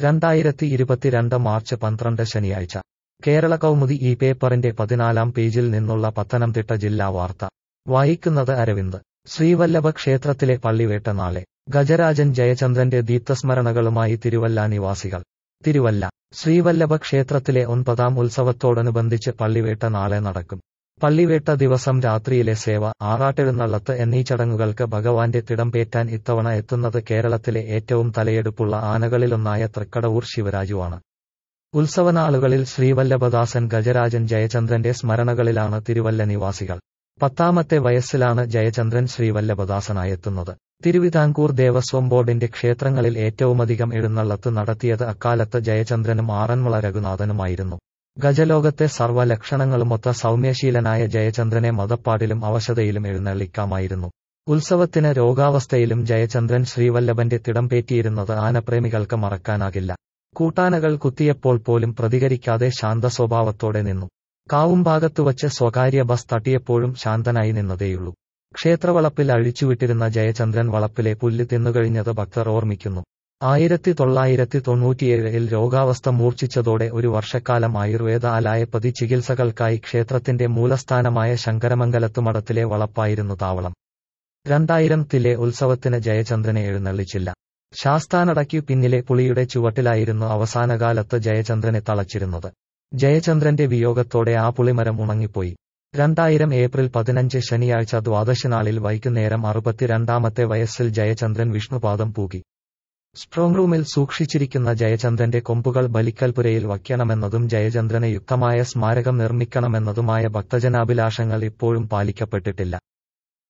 രണ്ടായിരത്തി ഇരുപത്തിരണ്ട് മാർച്ച് പന്ത്രണ്ട് ശനിയാഴ്ച കേരള കൗമുദി ഈ പേപ്പറിന്റെ പതിനാലാം പേജിൽ നിന്നുള്ള പത്തനംതിട്ട ജില്ലാ വാർത്ത വായിക്കുന്നത് അരവിന്ദ് ശ്രീവല്ലഭ ക്ഷേത്രത്തിലെ പള്ളിവേട്ട നാളെ ഗജരാജൻ ജയചന്ദ്രന്റെ ദീപ്തസ്മരണകളുമായി തിരുവല്ല നിവാസികൾ തിരുവല്ല ശ്രീവല്ലഭ ക്ഷേത്രത്തിലെ ഒൻപതാം ഉത്സവത്തോടനുബന്ധിച്ച് പള്ളിവേട്ട നാളെ നടക്കും പള്ളിവേട്ട ദിവസം രാത്രിയിലെ സേവ ആറാട്ടെഴുന്നള്ളത്ത് എന്നീ ചടങ്ങുകൾക്ക് ഭഗവാന്റെ തിടംപേറ്റാൻ ഇത്തവണ എത്തുന്നത് കേരളത്തിലെ ഏറ്റവും തലയെടുപ്പുള്ള ആനകളിലൊന്നായ തൃക്കടവൂർ ശിവരാജുവാണ് ഉത്സവനാളുകളിൽ ശ്രീവല്ലഭദാസൻ ഗജരാജൻ ജയചന്ദ്രന്റെ സ്മരണകളിലാണ് തിരുവല്ല നിവാസികൾ പത്താമത്തെ വയസ്സിലാണ് ജയചന്ദ്രൻ ശ്രീവല്ലഭദാസനായെത്തുന്നത് തിരുവിതാംകൂർ ദേവസ്വം ബോർഡിന്റെ ക്ഷേത്രങ്ങളിൽ ഏറ്റവുമധികം എഴുന്നള്ളത്ത് നടത്തിയത് അക്കാലത്ത് ജയചന്ദ്രനും ആറന്മുള രഘുനാഥനുമായിരുന്നു ഗജലോകത്തെ സർവ്വലക്ഷണങ്ങളുമൊത്ത സൗമ്യശീലനായ ജയചന്ദ്രനെ മതപ്പാടിലും അവശതയിലും എഴുന്നള്ളിക്കാമായിരുന്നു ഉത്സവത്തിന് രോഗാവസ്ഥയിലും ജയചന്ദ്രൻ ശ്രീവല്ലഭന്റെ തിടംപേറ്റിയിരുന്നത് ആനപ്രേമികൾക്ക് മറക്കാനാകില്ല കൂട്ടാനകൾ കുത്തിയപ്പോൾ പോലും പ്രതികരിക്കാതെ ശാന്ത സ്വഭാവത്തോടെ നിന്നു കാവുംഭാഗത്തുവച്ച് സ്വകാര്യ ബസ് തട്ടിയപ്പോഴും ശാന്തനായി നിന്നതേയുള്ളൂ ക്ഷേത്രവളപ്പിൽ അഴിച്ചുവിട്ടിരുന്ന ജയചന്ദ്രൻ വളപ്പിലെ പുല്ല് തിന്നുകഴിഞ്ഞത് ഭക്തർ ഓർമ്മിക്കുന്നു ആയിരത്തി തൊള്ളായിരത്തി തൊണ്ണൂറ്റിയേഴിൽ രോഗാവസ്ഥ മൂർച്ഛിച്ചതോടെ ഒരു വർഷക്കാലം ആയുർവേദ അലായപ്പതി ചികിത്സകൾക്കായി ക്ഷേത്രത്തിന്റെ മൂലസ്ഥാനമായ ശങ്കരമംഗലത്ത് മഠത്തിലെ വളപ്പായിരുന്നു താവളം രണ്ടായിരത്തിലെ ഉത്സവത്തിന് ജയചന്ദ്രനെ എഴുന്നള്ളിച്ചില്ല ശാസ്താനടയ്ക്കു പിന്നിലെ പുളിയുടെ ചുവട്ടിലായിരുന്നു അവസാനകാലത്ത് ജയചന്ദ്രനെ തളച്ചിരുന്നത് ജയചന്ദ്രന്റെ വിയോഗത്തോടെ ആ പുളിമരം ഉണങ്ങിപ്പോയി രണ്ടായിരം ഏപ്രിൽ പതിനഞ്ച് ശനിയാഴ്ച ദ്വാദശനാളിൽ വൈകുന്നേരം അറുപത്തിരണ്ടാമത്തെ വയസ്സിൽ ജയചന്ദ്രൻ വിഷ്ണുപാദം പൂകി സ്ട്രോങ് റൂമിൽ സൂക്ഷിച്ചിരിക്കുന്ന ജയചന്ദ്രന്റെ കൊമ്പുകൾ ബലിക്കൽപുരയിൽ വയ്ക്കണമെന്നതും ജയചന്ദ്രന് യുക്തമായ സ്മാരകം നിർമ്മിക്കണമെന്നതുമായ ഭക്തജനാഭിലാഷങ്ങൾ ഇപ്പോഴും പാലിക്കപ്പെട്ടിട്ടില്ല